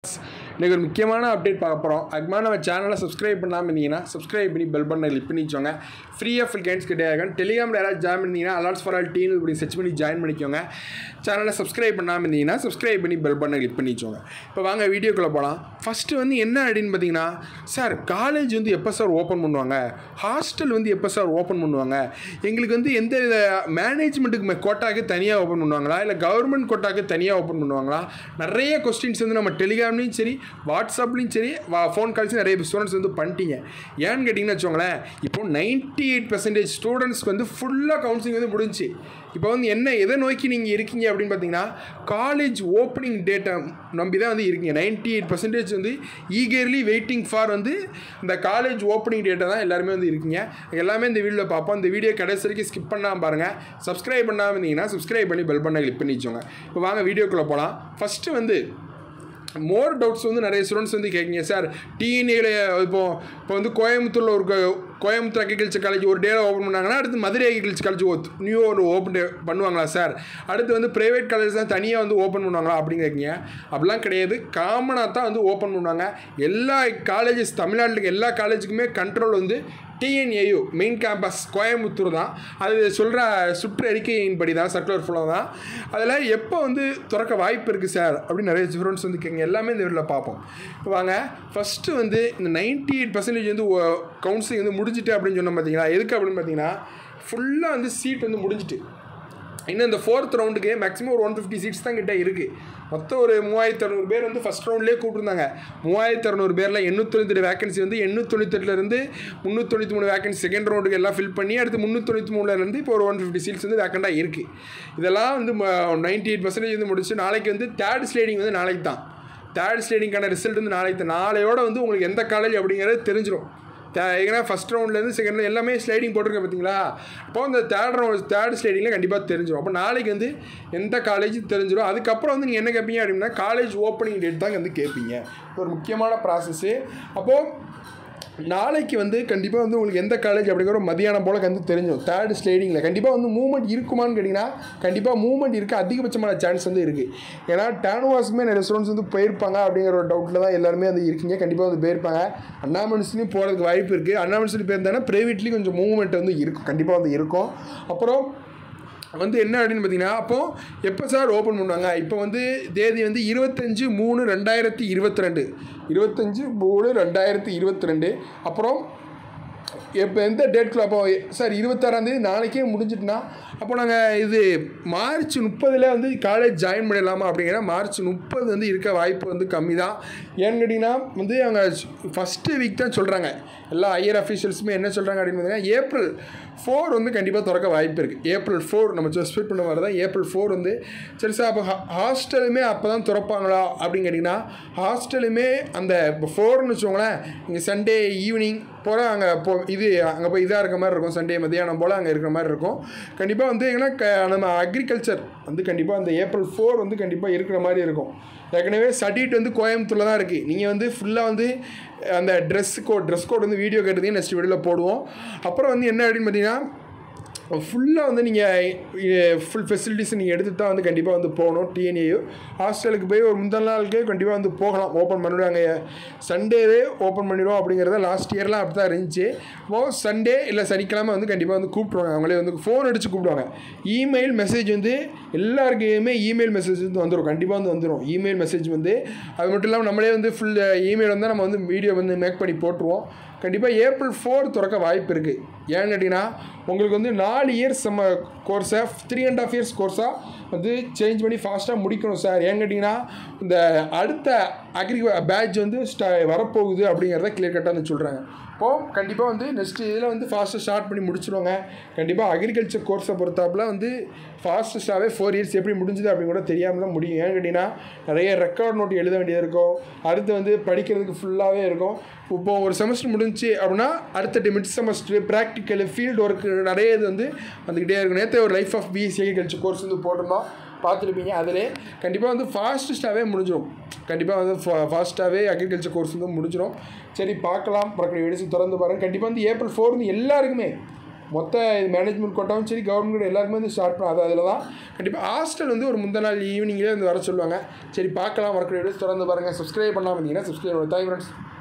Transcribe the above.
இன்றைக்கி ஒரு முக்கியமான அப்டேட் பார்க்க போகிறோம் அதுக்கு நம்ம சேனலை சப்ஸ்கிரைப் பண்ணாமல் இருந்தீங்கன்னா சப்ஸ்கிரைப் பண்ணி பெல் பட்டனை கிளிக் பண்ணி வச்சோங்க ஃப்ரீ ஆஃப் கேம்ஸ் கிடையாது டெலிகிராமில் யாராவது ஜாயின் பண்ணீங்கன்னா அலாட்ஸ் ஃபார் ஆல் டீம் இப்படி சர்ச் பண்ணி ஜாயின் பண்ணிக்கோங்க சேனலை சப்ஸ்கிரைப் பண்ணாமல் இருந்தீங்கன்னா சப்ஸ்கிரைப் பண்ணி பெல் பட்டனை கிளிக் பண்ணி வச்சோங்க இப்போ வாங்க வீடியோக்குள்ளே போகலாம் ஃபஸ்ட்டு வந்து என்ன அப்படின்னு பார்த்தீங்கன்னா சார் காலேஜ் வந்து எப்போ சார் ஓப்பன் பண்ணுவாங்க ஹாஸ்டல் வந்து எப்போ சார் ஓப்பன் பண்ணுவாங்க எங்களுக்கு வந்து எந்த மேனேஜ்மெண்ட்டுக்கு கோட்டாக்கு தனியாக ஓப்பன் பண்ணுவாங்களா இல்லை கவர்மெண்ட் கோட்டாக்கு தனியாக ஓப்பன் பண்ணுவாங்களா நிறைய கொஸ்டின்ஸ் வந்து நம்ம டெலிகிராம்லேயும் சரி வாட்ஸ்அப்லேயும் சரி வா ஃபோன் கால்ஸ் நிறைய ஸ்டூடெண்ட்ஸ் வந்து பண்ணிட்டீங்க ஏன்னு கேட்டிங்கன்னு வச்சுக்கோங்களேன் இப்போ நைன்ட்டி எயிட் பர்சன்டேஜ் ஸ்டூடெண்ட்ஸ்க்கு வந்து ஃபுல்லாக கவுன்சிலிங் வந்து முடிஞ்சு இப்போ வந்து என்ன எதை நோக்கி நீங்கள் இருக்கீங்க அப்படின்னு பார்த்தீங்கன்னா காலேஜ் ஓப்பனிங் டேட்டை நம்பி தான் வந்து இருக்கீங்க நைன்ட்டி எயிட் பர்சன்டேஜ் வந்து ஈகர்லி வெயிட்டிங் ஃபார் வந்து இந்த காலேஜ் ஓப்பனிங் டேட்டை தான் எல்லாருமே வந்து இருக்கீங்க எல்லாமே இந்த வீடியோவில் பார்ப்போம் இந்த வீடியோ கடைசி வரைக்கும் ஸ்கிப் பண்ணாமல் பாருங்கள் சப்ஸ்கிரைப் பண்ணாமல் இருந்தீங்கன்னா சப்ஸ்கிரைப் பண்ணி பெல் பண்ண கிளிக் பண்ணி வச்சோங்க இப்போ வாங்க வீடியோக்குள்ளே போகலாம் ஃபஸ்ட்டு வந்து மோர் டவுட்ஸ் வந்து நிறைய ஸ்டூடெண்ட்ஸ் வந்து கேட்குங்க சார் டிஎன்ஏல இப்போ இப்போ வந்து கோயம்புத்தூரில் ஒரு கோ- கோயம்புத்தூர் அக்ரிகல்ச்சர் காலேஜ் ஒரு டேல ஓப்பன் பண்ணாங்கன்னா அடுத்து மதுரை அக்ரிகல்ச்சர் காலேஜ் நியூ ஒரு ஓப்பன் டே பண்ணுவாங்களா சார் அடுத்து வந்து ப்ரைவேட் காலேஜ் தான் தனியாக வந்து ஓப்பன் பண்ணுவாங்களா அப்படின்னு கேட்குங்க அப்படிலாம் கிடையாது காமனாக தான் வந்து ஓப்பன் பண்ணுவாங்க எல்லா காலேஜஸ் தமிழ்நாட்டில் இருக்க எல்லா காலேஜுக்குமே கண்ட்ரோல் வந்து டிஎன்ஏயு மெயின் கேம்பஸ் கோயம்புத்தூர் தான் அது சொல்கிற சுற்று அறிக்கையின்படி தான் சர்க்குலர் ஃபுல்லாக தான் அதில் எப்போ வந்து திறக்க வாய்ப்பு இருக்குது சார் அப்படின்னு நிறைய ஸ்டூடெண்ட்ஸ் வந்து கேட்குங்க எல்லாமே இந்த வீடியோவில் பார்ப்போம் இப்போ வாங்க ஃபஸ்ட்டு வந்து இந்த நைன்ட்டி எயிட் பர்சன்டேஜ் வந்து கவுன்சிலிங் வந்து முடிஞ்சிட்டு அப்படின்னு சொன்னோம் பார்த்தீங்களா எதுக்கு அப்படின்னு பார்த்தீங்கன்னா ஃபுல்லாக வந்து சீட் வந்து முடிஞ்சிட்டு இன்னும் இந்த ஃபோர்த் ரவுண்டுக்கு மேக்ஸிமம் ஒரு ஒன் ஃபிஃப்டி சீட்ஸ் தான் கிட்ட இருக்குது மொத்தம் ஒரு மூவாயிரத்தி அறநூறு பேர் வந்து ஃபஸ்ட் ரவுண்ட்லேயே கூப்பிட்டுருந்தாங்க மூவாயிரத்தி அறநூறு பேரில் எண்ணூற்றி வேகன்சி வந்து எண்ணூத்தொண்ணூத்தெட்டுலேருந்து முந்நூற்றி மூணு வேகன்சி செகண்ட் ரவுண்டுக்கு எல்லாம் ஃபில் பண்ணி அடுத்து முந்நூற்றி மூணுலேருந்து இப்போ ஒரு ஒன் ஃபிஃப்டி சீட்ஸ் வந்து வேக்கண்டாக இருக்குது இதெல்லாம் வந்து நைன்ட்டி எயிட் பர்சன்டேஜ் வந்து முடிச்சு நாளைக்கு வந்து தேர்ட் ஸ்லேடிங் வந்து நாளைக்கு தான் தேர்ட் ஸ்லேடிங்கான ரிசல்ட் வந்து நாளைக்கு தான் நாளையோட வந்து உங்களுக்கு எந்த காலேஜ் அப்படிங்கிறது தெரிஞ்சிடும் ஏன்னா ஃபஸ்ட் ரவுண்ட்லேருந்து செகண்ட் round எல்லாமே ஸ்லைடிங் போட்டிருக்கேன் பார்த்தீங்களா அப்போ அந்த தேர்ட் ரவுண்ட் தேர்ட் ஸ்லைடிங்கில் கண்டிப்பாக தெரிஞ்சிடும் அப்போ நாளைக்கு வந்து எந்த காலேஜ் தெரிஞ்சிடும் அதுக்கப்புறம் வந்து நீங்கள் என்ன கேட்பீங்க அப்படின்னா காலேஜ் ஓப்பனிங் டேட் தான் வந்து கேட்பீங்க இது ஒரு முக்கியமான ப்ராசஸ்ஸு அப்போது நாளைக்கு வந்து கண்டிப்பாக வந்து உங்களுக்கு எந்த காலேஜ் அப்படிங்கிற ஒரு மதியானம் போல் வந்து தெரிஞ்சிடும் தேர்ட் ஸ்லைடிங்கில் கண்டிப்பாக வந்து மூவ்மெண்ட் இருக்குமான்னு கேட்டிங்கன்னா கண்டிப்பாக மூவ்மெண்ட் இருக்க அதிகபட்சமான சான்ஸ் வந்து இருக்குது ஏன்னா டேனுவாஸுக்குமே நிறைய ஸ்டூடெண்ட்ஸ் வந்து போயிருப்பாங்க அப்படிங்கிற ஒரு டவுட்டில் தான் எல்லாருமே வந்து இருக்கீங்க கண்டிப்பாக வந்து போயிருப்பாங்க அண்ணாமனிஸ்லேயும் போகிறதுக்கு வாய்ப்பு இருக்குது அண்ணாமனிஸ்லேயும் போயிருந்தாங்கன்னா ப்ரைவேட்லேயும் கொஞ்சம் மூவ்மெண்ட் வந்து இருக்கும் கண்டிப்பாக வந்து இருக்கும் அப்புறம் வந்து என்ன அப்படின்னு பார்த்தீங்கன்னா அப்போது எப்போ சார் ஓப்பன் பண்ணுவாங்க இப்போ வந்து தேதி வந்து இருபத்தஞ்சு மூணு ரெண்டாயிரத்தி இருபத்தி ரெண்டு இருபத்தஞ்சு மூணு ரெண்டாயிரத்தி இருபத்தி ரெண்டு அப்புறம் எப்போ எந்த டேட்குள்ள அப்போ சார் இருபத்தாறாந்தேதி நாளைக்கே முடிஞ்சிட்டுனா அப்போ நாங்கள் இது மார்ச் முப்பதில் வந்து காலேஜ் ஜாயின் பண்ணிடலாமா அப்படிங்கிற மார்ச் முப்பது வந்து இருக்க வாய்ப்பு வந்து கம்மி தான் ஏன்னு கேட்டிங்கன்னா வந்து அவங்க ஃபஸ்ட்டு வீக் தான் சொல்கிறாங்க எல்லா ஹையர் அஃபீஷியல்ஸுமே என்ன சொல்கிறாங்க அப்படின்னு பார்த்தீங்கன்னா ஏப்ரல் ஃபோர் வந்து கண்டிப்பாக திறக்க வாய்ப்பு இருக்குது ஏப்ரல் ஃபோர் நம்ம ஸ்பீட் பண்ண மாதிரி தான் ஏப்ரல் ஃபோர் வந்து சரி சார் அப்போ ஹாஸ்டலுமே அப்போ தான் திறப்பாங்களா அப்படின்னு கேட்டிங்கன்னா ஹாஸ்டலுமே அந்த இப்போ ஃபோர்னு வச்சுக்கோங்களேன் நீங்கள் சண்டே ஈவினிங் போகிற அங்கே போ இது அங்கே போய் இதாக இருக்க மாதிரி இருக்கும் சண்டே மத்தியானம் போல் அங்கே இருக்கிற மாதிரி இருக்கும் கண்டிப்பாக வந்து ஏன்னா க நம்ம அக்ரிகல்ச்சர் வந்து கண்டிப்பாக அந்த ஏப்ரல் ஃபோர் வந்து கண்டிப்பாக இருக்கிற மாதிரி இருக்கும் ஏற்கனவே சர்டிஃபிகேட் வந்து கோயம்புத்தூரில் தான் இருக்குது நீங்கள் வந்து ஃபுல்லாக வந்து அந்த ட்ரெஸ் கோட் ட்ரெஸ் கோட் வந்து வீடியோ கேட்டதையும் நெக்ஸ்ட் வீடியோவில் போடுவோம் அப்புறம் வந்து என்ன அப்படின்னு பார்த்தீங்கன்னா ஃபுல்லாக வந்து நீங்கள் ஃபுல் ஃபெசிலிட்டிஸ் நீங்கள் எடுத்துட்டு தான் வந்து கண்டிப்பாக வந்து போகணும் டிஎன்ஏயு ஹாஸ்டலுக்கு போய் ஒரு முந்தின நாளுக்கே கண்டிப்பாக வந்து போகலாம் ஓப்பன் பண்ணிவிடுவாங்க சண்டேவே ஓப்பன் பண்ணிடுவோம் அப்படிங்கிறத லாஸ்ட் இயர்லாம் அப்படி தான் இருந்துச்சு இப்போது சண்டே இல்லை சனிக்கிழமை வந்து கண்டிப்பாக வந்து கூப்பிட்ருவாங்க அவங்களே வந்து ஃபோன் அடித்து கூப்பிடுவாங்க இமெயில் மெசேஜ் வந்து எல்லாருக்குமே இமெயில் மெசேஜ் வந்து வந்துடும் கண்டிப்பாக வந்து வந்துடும் இமெயில் மெசேஜ் வந்து அது மட்டும் இல்லாமல் நம்மளே வந்து ஃபுல் இமெயில் வந்தால் நம்ம வந்து வீடியோ வந்து மேக் பண்ணி போட்டுருவோம் கண்டிப்பாக ஏப்ரல் ஃபோர் திறக்க வாய்ப்பு இருக்குது ஏன்னு கேட்டிங்கன்னா உங்களுக்கு வந்து நாலு இயர்ஸ் நம்ம கோர்ஸை த்ரீ அண்ட் ஆஃப் இயர்ஸ் கோர்ஸாக வந்து சேஞ்ச் பண்ணி ஃபாஸ்ட்டாக முடிக்கணும் சார் ஏன்னு கேட்டிங்கன்னா இந்த அடுத்த அக்ரி பேட்ச் வந்து ஸ்டா வரப்போகுது அப்படிங்கிறத கிளியர் கட்டாக வந்து சொல்கிறாங்க இப்போது கண்டிப்பாக வந்து நெக்ஸ்ட் இதில் வந்து ஃபாஸ்ட்டாக ஸ்டார்ட் பண்ணி முடிச்சிடுவாங்க கண்டிப்பாக அக்ரிகல்ச்சர் கோர்ஸை பொறுத்தாப்புல வந்து ஃபாஸ்டஸ்ட்டாகவே ஃபோர் இயர்ஸ் எப்படி முடிஞ்சுது அப்படின்னு கூட தெரியாமல் தான் முடியும் ஏன்னு கேட்டிங்கன்னா நிறைய ரெக்கார்ட் நோட் எழுத வேண்டியது இருக்கும் அடுத்து வந்து படிக்கிறதுக்கு ஃபுல்லாகவே இருக்கும் இப்போ ஒரு செமஸ்டர் முடிஞ்சுச்சு அப்படின்னா அடுத்த mid semester practical field work நிறைய இது வந்து வந்துக்கிட்டே இருக்கும் நேற்று ஒரு life of BSc agriculture course வந்து போட்டிருந்தோம் பார்த்துருப்பீங்க அதிலே கண்டிப்பாக வந்து ஃபாஸ்டஸ்ட்டாகவே முடிஞ்சிடும் கண்டிப்பாக வந்து ஃபாஸ்ட்டாகவே அக்ரிகல்ச்சர் கோர்ஸ் வந்து முடிஞ்சிடும் சரி பார்க்கலாம் அப்புறம் வீடியோஸ் திறந்து பாருங்கள் கண்டிப்பாக வந்து ஏப்ரல் ஃபோர் வந்து எல்லாருக்குமே மொத்த மேனேஜ்மெண்ட் கோட்டாவும் சரி கவர்மெண்ட் எல்லாருக்குமே வந்து ஸ்டார்ட் பண்ண அது அதில் தான் கண்டிப்பாக ஹாஸ்டல் வந்து ஒரு முந்தின நாள் ஈவினிங்லேயே வந்து வர சொல்லுவாங்க சரி பார்க்கலாம் வரக்கூடிய வீடியோஸ் தொடர்ந்து பாருங்கள் சப்ஸ்கிரைப் பண்ணாமல் இருந்தீங்கன்னா சப்ஸ்கிரைப் தேங்க் ஃப்ரெண்ட்ஸ்